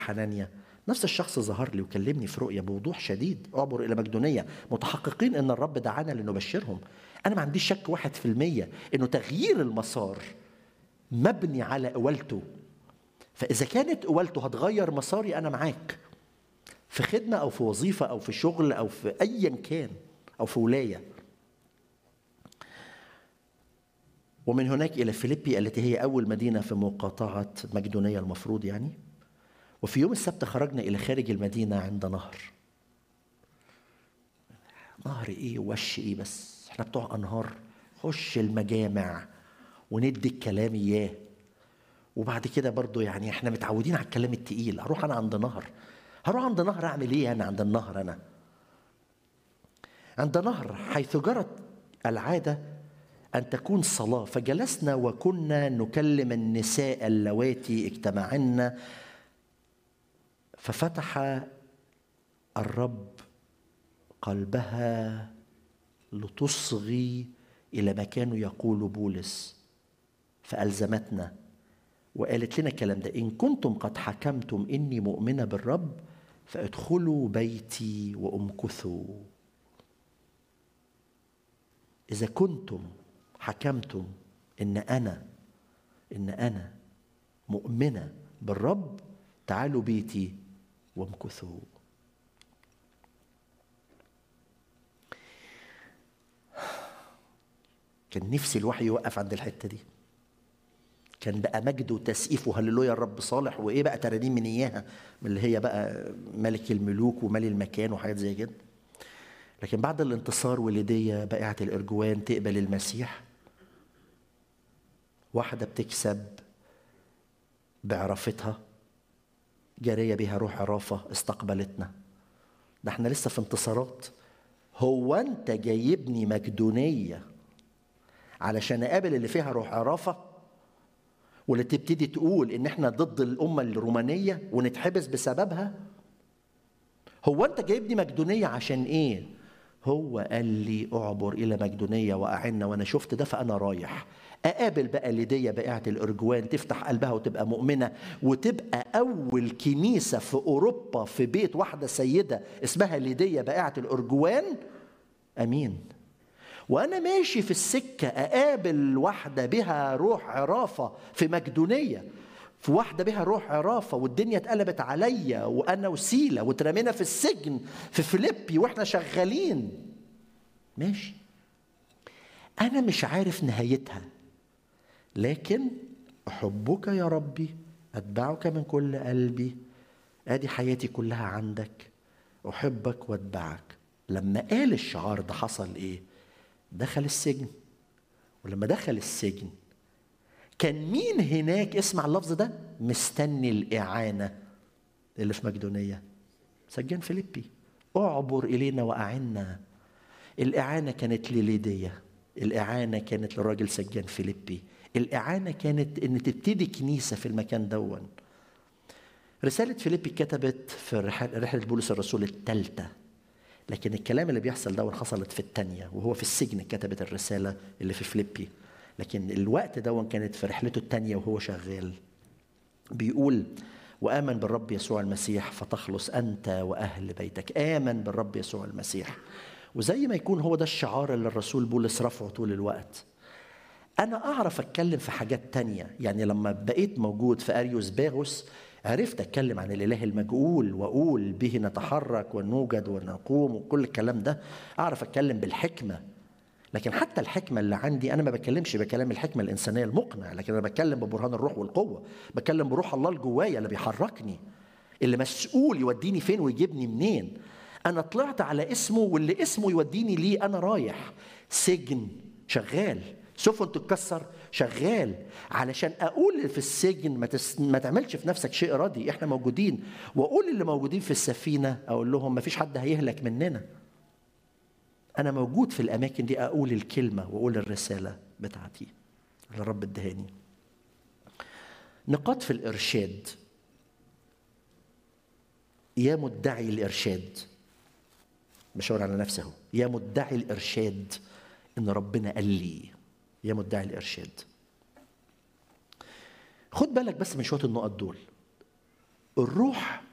حنانيا نفس الشخص ظهر لي وكلمني في رؤية بوضوح شديد اعبر إلى مقدونية متحققين أن الرب دعانا لنبشرهم أنا ما عنديش شك واحد في المية أنه تغيير المسار مبني على قولته فإذا كانت قولته هتغير مساري أنا معاك في خدمة أو في وظيفة أو في شغل أو في أيا كان أو في ولاية ومن هناك إلى فيليبي التي هي أول مدينة في مقاطعة مقدونية المفروض يعني وفي يوم السبت خرجنا إلى خارج المدينة عند نهر نهر إيه وش إيه بس إحنا بتوع أنهار خش المجامع وندي الكلام إياه وبعد كده برضو يعني إحنا متعودين على الكلام التقيل أروح أنا عند نهر هروح عند نهر أعمل إيه أنا عند النهر أنا عند نهر حيث جرت العادة أن تكون صلاة فجلسنا وكنا نكلم النساء اللواتي اجتمعن ففتح الرب قلبها لتصغي الى ما كانوا يقول بولس فالزمتنا وقالت لنا الكلام ده ان كنتم قد حكمتم اني مؤمنه بالرب فادخلوا بيتي وامكثوا اذا كنتم حكمتم ان انا ان انا مؤمنه بالرب تعالوا بيتي وامكثوا كان نفسي الوحي يوقف عند الحته دي كان بقى مجد وتسقيف وهللويا الرب صالح وايه بقى ترانيم من اياها من اللي هي بقى ملك الملوك ومالي المكان وحاجات زي كده لكن بعد الانتصار وليدية بائعة الإرجوان تقبل المسيح واحدة بتكسب بعرافتها جارية بها روح عرافة استقبلتنا ده احنا لسه في انتصارات هو انت جايبني مقدونية علشان اقابل اللي فيها روح عرافة واللي تبتدي تقول ان احنا ضد الامة الرومانية ونتحبس بسببها هو انت جايبني مقدونية عشان ايه هو قال لي اعبر الى مقدونية واعنا وانا شفت ده فانا رايح اقابل بقى ليديا بائعة الارجوان تفتح قلبها وتبقى مؤمنة وتبقى اول كنيسة في اوروبا في بيت واحدة سيدة اسمها ليديا بائعة الارجوان امين وانا ماشي في السكة اقابل واحدة بها روح عرافة في مقدونية في واحدة بها روح عرافة والدنيا اتقلبت عليا وأنا وسيلة واترمينا في السجن في فيليبي وإحنا شغالين ماشي أنا مش عارف نهايتها لكن أحبك يا ربي أتبعك من كل قلبي أدي حياتي كلها عندك أحبك وأتبعك لما قال الشعار ده حصل إيه؟ دخل السجن ولما دخل السجن كان مين هناك اسمع اللفظ ده مستني الإعانة اللي في مقدونية سجان فيليبي اعبر إلينا وأعنا الإعانة كانت لليدية الإعانة كانت للراجل سجان فيليبي الإعانة كانت إن تبتدي كنيسة في المكان دون رسالة فيليبي كتبت في رحلة بولس الرسول الثالثة لكن الكلام اللي بيحصل ده حصلت في الثانية وهو في السجن كتبت الرسالة اللي في فيليبي لكن الوقت ده كانت في رحلته الثانية وهو شغال بيقول وآمن بالرب يسوع المسيح فتخلص أنت وأهل بيتك آمن بالرب يسوع المسيح وزي ما يكون هو ده الشعار اللي الرسول بولس رفعه طول الوقت أنا أعرف أتكلم في حاجات تانية يعني لما بقيت موجود في أريوس باغوس عرفت أتكلم عن الإله المجهول وأقول به نتحرك ونوجد ونقوم وكل الكلام ده أعرف أتكلم بالحكمة لكن حتى الحكمة اللي عندي أنا ما بكلمش بكلام الحكمة الإنسانية المقنع لكن أنا بتكلم ببرهان الروح والقوة بتكلم بروح الله الجوايا اللي بيحركني اللي مسؤول يوديني فين ويجيبني منين أنا طلعت على اسمه واللي اسمه يوديني ليه أنا رايح سجن شغال سفن تتكسر شغال علشان اقول في السجن ما, تس... ما تعملش في نفسك شيء راضي احنا موجودين واقول اللي موجودين في السفينه اقول لهم ما فيش حد هيهلك مننا انا موجود في الاماكن دي اقول الكلمه واقول الرساله بتاعتي اللي الرب ادهاني نقاط في الارشاد يا مدعي الارشاد بشاور على نفسه يا مدعي الارشاد ان ربنا قال لي يا مدعي الارشاد خد بالك بس من شويه النقط دول الروح